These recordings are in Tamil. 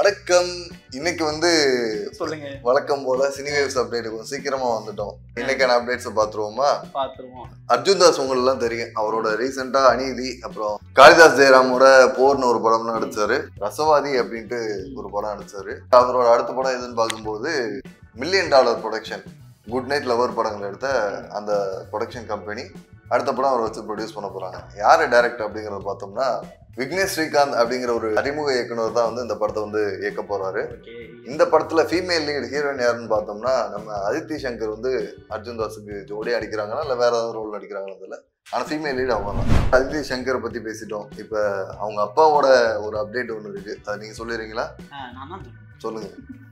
வணக்கம் இன்னைக்கு வந்து சொல்லுங்க வழக்கம் போல சினிவேவ்ஸ் அப்டேட் கொஞ்சம் சீக்கிரமா வந்துட்டோம் இன்னைக்கான அப்டேட்ஸ் பாத்துருவோமா பாத்துருவோம் அர்ஜுன் தாஸ் உங்களெல்லாம் தெரியும் அவரோட ரீசெண்டா அநீதி அப்புறம் காளிதாஸ் ஜெயராமோட போர்னு ஒரு படம் நடிச்சாரு ரசவாதி அப்படின்ட்டு ஒரு படம் நடிச்சாரு அவரோட அடுத்த படம் எதுன்னு பார்க்கும்போது million dollar production good night lover படங்கள் எடுத்த அந்த ப்ரொடக்ஷன் கம்பெனி அடுத்த படம் அவர் வச்சு ப்ரொடியூஸ் பண்ண போறாங்க யாரு டைரக்டர் அப்படிங்கறத பார்த்தோம்னா விக்னேஷ் ஸ்ரீகாந்த் அப்படிங்கிற ஒரு அறிமுக இயக்குனர் தான் வந்து இந்த படத்தை வந்து இயக்க போறாரு ஓகே இந்த படத்துல ஃபீமேல் லீட் ஹீரோயின் யாருன்னு பார்த்தோம்னா நம்ம அதித்தி சங்கர் வந்து அர்ஜுன் தாஸுக்கு ஜோடியா அடிக்கிறாங்களா இல்ல வேற ஏதாவது ரோல் நடிக்கிறாங்களா தெரியல ஆனா ஃபீமேல் லீட் அவங்க தான் அதித்தி சங்கரை பத்தி பேசிட்டோம் இப்ப அவங்க அப்பாவோட ஒரு அப்டேட் ஒன்று இருக்கு அதை நீங்க சொல்லிடுறீங்களா நான் தான் சொல்றேன். சொல்லுங்க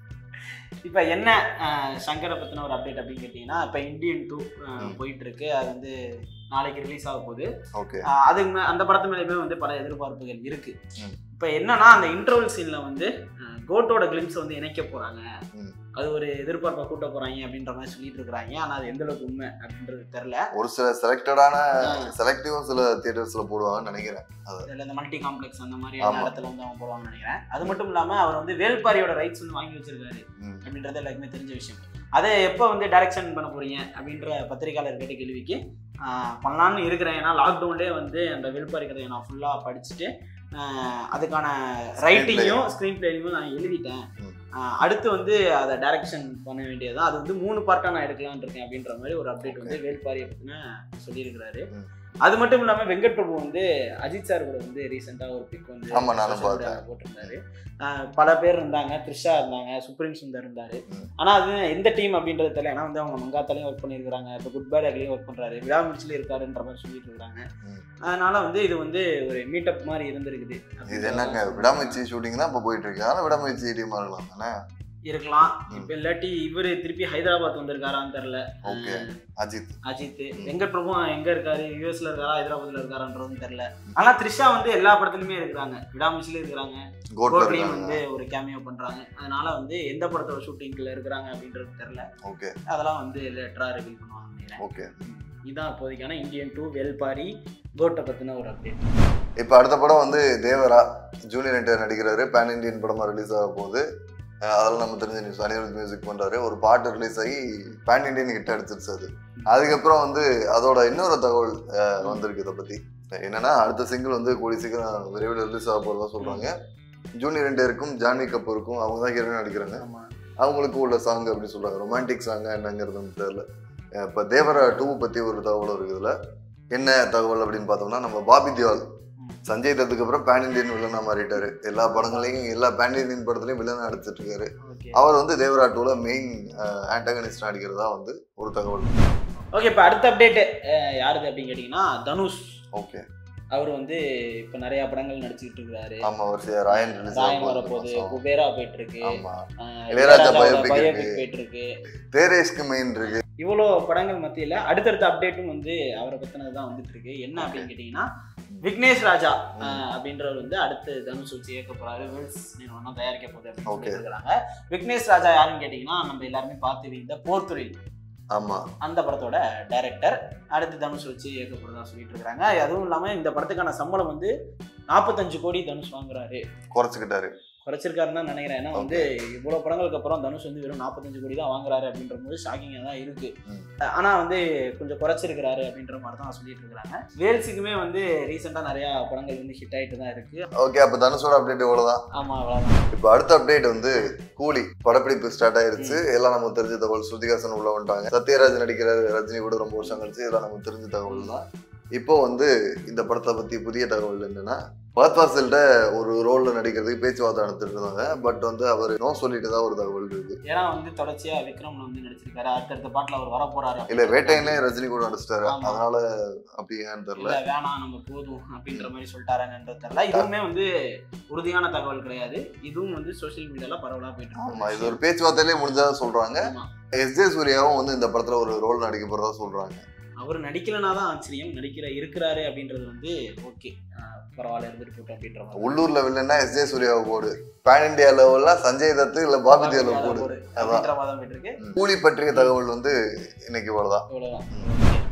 இப்ப என்ன அஹ், சங்கரை பத்தின ஒரு அப்டேட் அப்படின்னு கேட்டீங்கன்னா இப்ப இந்தியன் டூ ம். போயிட்டு இருக்கு அது வந்து நாளைக்கு ரிலீஸ் ஆக போகுது ஓகே அஹ், அதுக்கு மே- அந்த படத்து மேலேயுமே வந்து பல எதிர்பார்ப்புகள் இருக்கு ம். இப்ப என்னன்னா அந்த இன்டர்வல் சீன்ல வந்து அஹ், கோட்டோட கிளிம்ஸ் வந்து இணைக்க போறாங்க ம். அது ஒரு எதிர்பார்ப்பை கூட்ட போறாங்க அப்படின்ற மாதிரி சொல்லிட்டு இருக்காங்க ஆனா அது எந்த அளவுக்கு உண்மை அப்படின்றது தெரியல ஒரு சில செலக்டடான ஆ. செலக்டிவும் சில தியேட்டர்ஸ்ல போடுவாங்கன்னு நினைக்கிறேன் இதுல இந்த மல்டி காம்ப்ளெக்ஸ் அந்த மாதிரியான ஆமா. இடத்துல வந்து அவங்க போடுவாங்கன்னு நினைக்கிறேன் அது மட்டும் இல்லாம அவர் வந்து வேல்பாரியோட ரைட்ஸ் வந்து வாங்கி வச்சிருக்காரு ம். அப்படின்றது எல்லாருக்குமே தெரிஞ்ச விஷயம் அதை எப்போ வந்து டைரக்ஷன் பண்ண போறீங்க அப்படின்ற பத்திரிகையாளர் கேட்ட கேள்விக்கு ஆஹ், பண்ணலான்னு இருக்கிறேன் ஏன்னா லாக்டவுன்லேயே வந்து அந்த வெல்பாரி கதையை நான் ஃபுல்லாக படிச்சுட்டு ஆஹ், அதுக்கான ரைட்டிங்கும் ஸ்க்ரீன் பிளேயும் நான் எழுதிட்டேன் ம். ஆஹ், அடுத்து வந்து அதை டைரக்ஷன் பண்ண வேண்டியதுதான் அது வந்து மூணு பார்ட்டாக நான் எடுக்கலாம்னு இருக்கேன் அப்படின்ற மாதிரி ஒரு அப்டேட் வந்து வேல்பாரியை பற்றின சொல்லியிருக்கிறாரு ம். அது மட்டும் இல்லாமல் வெங்கட் பிரபு வந்து அஜித் சார் கூட வந்து ரீசெண்டாக ஒரு பிக் வந்து ஆமா, நானும் social பார்த்தேன். media ல போட்டிருந்தாரு ஆஹ், பல பேர் இருந்தாங்க த்ரிஷா இருந்தாங்க சுப்ரீம் சுந்தர் இருந்தாரு ம். ஆனா அது எந்த டீம் அப்படின்றது தெரியல ஏன்னா வந்து அவங்க மங்காத்தாலையும் ஒர்க் பண்ணியிருக்காங்க இப்போ குட் பேட் அக்லையும் ஒர்க் பண்றாரு விடாமுடிச்சிலே இருக்காருன்ற மாதிரி சொல்லிட்டு இருக்காங்க ம். அதனால வந்து இது வந்து ஒரு மீட்டப் மாதிரி இருந்திருக்குது இது என்னங்க விடாமுயற்சி ஷூட்டிங் தான் இப்போ போயிட்டு இருக்கு ஆனா விடாமுயற்சி டீமா இருக்கலாம் தானே இருக்கலாம் ம். இப்போ இல்லாட்டி இவரு திருப்பி ஹைதராபாத் வந்திருக்காரான்னு தெரியல ஓகே அஜித் அஜித் ம். வெங்கட் பிரபு எங்க இருக்காரு யூஎஸ்ல இருக்காரா ஹைதராபாத்ல இருக்காரான்றதும் தெரியல ஆனா த்ரிஷா வந்து எல்லா படத்துலயுமே இருக்கிறாங்க விடாமுச்சில இருக்கிறாங்க கோட்ல கோட்லயும் இருக்காங்க வந்து ஒரு கேமியோ பண்றாங்க அதனால வந்து எந்த படத்தோட ஷூட்டிங்ல இருக்கிறாங்க அப்படின்றது தெரியல ஓகே அதெல்லாம் வந்து லேட்டரா ரிவீல் பண்ணுவாங்க நினைக்கிறேன் ஓகே இதான் இப்போதைக்கான இந்தியன் டூ வெல்பாரி கோட்டை பத்தின ஒரு அப்டேட் இப்போ அடுத்த படம் வந்து தேவரா ஜூனியர் என்டிஆர் நடிக்கிறாரு பேன் இண்டியன் படமா ரிலீஸ் ஆக போகுது அஹ் அதெல்லாம் நம்ம தெரிஞ்ச நியூஸ் அனிருத் மியூசிக் பண்றாரு ஒரு பாட்டு ரிலீஸ் ஆகி பேன் இண்டியன் ஹிட் அடிச்சிருச்சு அது அதுக்கப்புறம் வந்து அதோட இன்னொரு தகவல் அஹ், வந்திருக்கு இதை பத்தி என்னன்னா அடுத்த சிங்கிள் வந்து கூடிய சீக்கிரம் விரைவில் ரிலீஸ் ஆக போறதா சொல்றாங்க ஜூனியர் என்டிஆருக்கும் ஜான்வி கபூருக்கும் அவங்க தான் ஹீரோயின் நடிக்கிறாங்க ஆமா அவங்களுக்கு உள்ள சாங் அப்படின்னு சொல்றாங்க ரொமான்டிக் சாங்கா என்னங்கிறது வந்து தெரியல அஹ் இப்ப தேவரா டூ பத்தி ஒரு தகவல் இருக்குதுல என்ன தகவல் அப்படின்னு பார்த்தோம்னா நம்ம பாபி திவால் ம். சஞ்சய் தத்துக்கு அப்புறம் பேன் இண்டியன் வில்லனா மாறிட்டாரு எல்லா படங்களையும் எல்லா பேன் இண்டியன் படத்துலயும் வில்லனா நடிச்சிட்டு இருக்காரு ஓகே அவர் வந்து தேவரா டூல மெயின் ஆன்டகனிஸ்ட் நடிக்கிறதா வந்து ஒரு தகவல் ஓகே இப்போ அடுத்த அப்டேட் யாருது அப்படின்னு கேட்டிங்கன்னா தனுஷ் ஓகே அவர் வந்து இப்போ நிறைய படங்கள் நடிச்சுக்கிட்டு இருக்கிறாரு ஆமா வரிசையா ராயன் ரிலீஸ் ராயம் வரப்போகுது குபேரா போயிட்டு இருக்கு ஆமா அஹ் இளையராஜா இளையராஜாவோட biopic biopic இருக்கு. போயிட்டு இருக்கு தேரேஷ்க்கு மெயின் இருக்கு இவ்வளோ படங்கள் மத்தியில் அடுத்தடுத்த அப்டேட்டும் வந்து அவரை பற்றினது தான் வந்துட்டு இருக்கு என்ன அப்படின்னு கேட்டிங்கன்னா விக்னேஷ் ராஜா அஹ், அப்படின்றவர் வந்து அடுத்து தனுஷ் வச்சு இயக்க போறாரு வேல்ஸ் நிறுவனம் தயாரிக்க போகுது அப்படின்னு Okay. சொல்லிட்டு இருக்காங்க விக்னேஷ் ராஜா யாருன்னு கேட்டிங்கன்னா நம்ம எல்லாருமே பார்த்து இந்த போர்த்துறையில் ஆமா அந்த படத்தோட டைரக்டர் அடுத்து தனுஷ் வச்சு இயக்க போறதா சொல்லிட்டு இருக்காங்க அதுவும் இல்லாமல் இந்த படத்துக்கான சம்பளம் வந்து நாற்பத்தஞ்சு கோடி தனுஷ் வாங்குறாரு குறைச்சிக்கிட்டாரு குறைச்சிருக்காருன்னு தான் நினைக்கிறேன் ஏன்னா வந்து இவ்வளோ படங்களுக்கு அப்புறம் தனுஷ் வந்து வெறும் நாற்பத்தஞ்சு கோடி தான் வாங்குறாரு அப்படின்ற போது ஷாக்கிங்காக தான் இருக்கு ம். ஆனால் வந்து கொஞ்சம் குறைச்சிருக்கிறாரு அப்படின்ற மாதிரி தான் சொல்லிட்டு இருக்காங்க வேல்ஸுக்குமே வந்து ரீசெண்டாக நிறையா படங்கள் வந்து ஹிட் ஆகிட்டு தான் இருக்கு ஓகே அப்ப தனுஷோட அப்டேட் இவ்வளவுதான் ஆமாம் அவ்வளோதான் இப்போ அடுத்த அப்டேட் வந்து கூலி படப்பிடிப்பு ஸ்டார்ட் ஆயிருச்சு எல்லாம் நமக்கு தெரிஞ்ச தகவல் ஸ்ருதிகாசன் உள்ள வந்துட்டாங்க சத்யராஜ் நடிக்கிற ரஜினி கூட ரொம்ப வருஷம் கழிச்சு இதெல்லாம் நமக்கு தெரிஞ்ச தகவல் தான் இப்போ வந்து இந்த படத்தை பத்தி புதிய தகவல் என்னன்னா பாத்வாசல்கிட்ட ஒரு ரோல்ல நடிக்கிறதுக்கு பேச்சுவார்த்தை நடத்திட்டு இருந்தாங்க பட் வந்து அவர் நோ சொல்லிட்டு தான் ஒரு தகவல் இருக்கு ஏன்னா வந்து தொடர்ச்சியாக விக்ரம்ல வந்து நடிச்சிருக்காரு அடுத்தடுத்த பாட்டில் அவர் வர போறாரு இல்ல வேட்டையிலே ரஜினி கூட நடிச்சிட்டாரு ஆமா. அதனால அப்படி ஏன்னு தெரியல இல்ல வேணாம் நம்ம போதும் அப்படின்ற மாதிரி சொல்லிட்டாராங்கன்றது தெரியல இதுவுமே வந்து உறுதியான தகவல் கிடையாது இதுவும் வந்து சோஷியல் மீடியால பரவலா போயிட்டு ஆமா இது இருக்கு ஒரு பேச்சுவார்த்தையிலே முடிஞ்சதா சொல்றாங்க ஆமா. எஸ் ஜே சூர்யாவும் வந்து இந்த படத்துல ஒரு ரோல் நடிக்க போறதா சொல்றாங்க அவர் நடிக்கலனா தான் ஆச்சரியம் நடிக்கிற இருக்கிறாரு அப்படின்றது வந்து ஓகே பரவாயில்ல இருந்துட்டு போட்டோம் அப்படின்ற மாதிரி உள்ளூர்ல வில்லன்னா எஸ் ஜே சூர்யாவை போடு பேன் இண்டியா லெவல்ல சஞ்சய் தத்து இல்ல பாபி தேவலை போடு போடு அப்படின்ற மாதிரி தான் போயிட்டு இருக்கு கூலி பற்றிய தகவல் வந்து இன்னைக்கு இவ்வளவுதான் இவ்வளவுதான்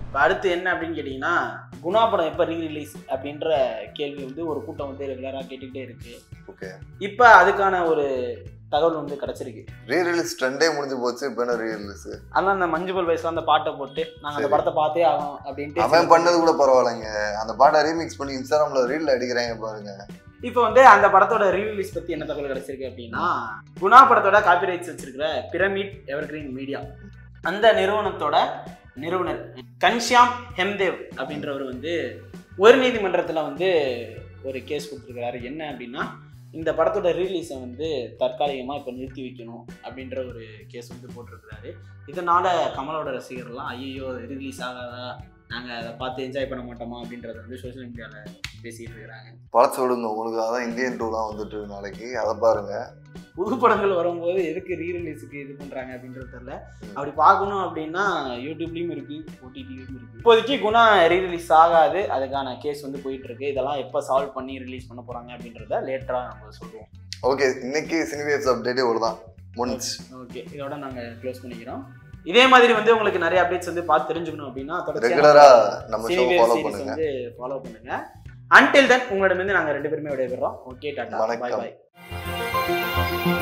இப்போ அடுத்து என்ன அப்படின்னு கேட்டிங்கன்னா குணா படம் எப்போ ரீ ரிலீஸ் அப்படின்ற கேள்வி வந்து ஒரு கூட்டம் வந்து ரெகுலராக கேட்டுக்கிட்டே இருக்கு ஓகே இப்போ அதுக்கான ஒரு தகவல் வந்து கிடச்சிருக்கு ரீ ரிலீஸ் ட்ரெண்டே முடிஞ்சு போச்சு இப்போ என்ன ரீ ரிலீஸ் அதெல்லாம் அந்த மஞ்சுபல் வயசுல அந்த பாட்டை போட்டு நாங்கள் அந்த சரி. படத்தை பார்த்தே ஆகும் அப்படின்ட்டு அவன் பண்ணது கூட பரவாயில்லைங்க அந்த பாட்டை ரீமிக்ஸ் பண்ணி இன்ஸ்டாகிராம்ல ரீல் அடிக்கிறாங்க பாருங்க இப்போ வந்து அந்த படத்தோட ரீரிலீஸ் பத்தி என்ன தகவல் கிடைச்சிருக்கு அப்படின்னா குணா படத்தோட காப்பிரைட்ஸ் வச்சிருக்கிற பிரமிட் எவர்கிரீன் மீடியா அந்த நிறுவனத்தோட நிறுவனர் கன்ஷியாம் ஹெம்தேவ் அப்படின்றவர் வந்து ஒரு நீதிமன்றத்தில் வந்து ஒரு கேஸ் கொடுத்துருக்கிறாரு என்ன அப்படின்னா இந்த படத்தோட ரிலீஸை வந்து தற்காலிகமாக இப்போ நிறுத்தி வைக்கணும் அப்படின்ற ஒரு கேஸ் வந்து போட்டிருக்கிறாரு இதனால கமலோட ரசிகர்லாம் ஐயோ ரிலீஸ் ஆகாதா நாங்கள் அதை பார்த்து என்ஜாய் பண்ண மாட்டோமா அப்படின்றத வந்து சோஷியல் மீடியாவில் பேசிகிட்டு இருக்கிறாங்க பழச்சு விடுங்க உங்களுக்கு அதான் இந்தியன் டூலாம் வந்துட்டு இருக்கு நாளைக்கு அதை பாருங்க புது படங்கள் வரும்போது எதுக்கு ரீ ரிலீஸுக்கு இது பண்றாங்க அப்படின்றது தெரியல அப்படி பார்க்கணும் அப்படின்னா யூடியூப்லயும் இருக்கு ஓடிடிலையும் இருக்கு இப்போதைக்கு குணா ரீ ரிலீஸ் ஆகாது அதுக்கான கேஸ் வந்து போயிட்டு இருக்கு இதெல்லாம் எப்போ சால்வ் பண்ணி ரிலீஸ் பண்ண போறாங்க அப்படின்றத லேட்டரா நம்ம சொல்லுவோம் ஓகே இன்னைக்கு சினிவேஸ் அப்டேட்டே ஒரு தான் முடிஞ்சு ஓகே இதோட நாங்க க்ளோஸ் பண்ணிக்கிறோம் இதே மாதிரி வந்து உங்களுக்கு நிறைய அப்டேட்ஸ் வந்து பார்த்து தெரிஞ்சுக்கணும் அப்படின்னா ரெகுலரா நம்ம ஷோ ஃபாலோ சீரிஸ் பண்ணுங்க வந்து ஃபாலோ பண்ணுங்க அன்டில் தென் உங்களிடமிருந்து நாங்க ரெண்டு பேருமே விடைபெறோம் ஓகே டாடா பாய் வணக்கம். பாய்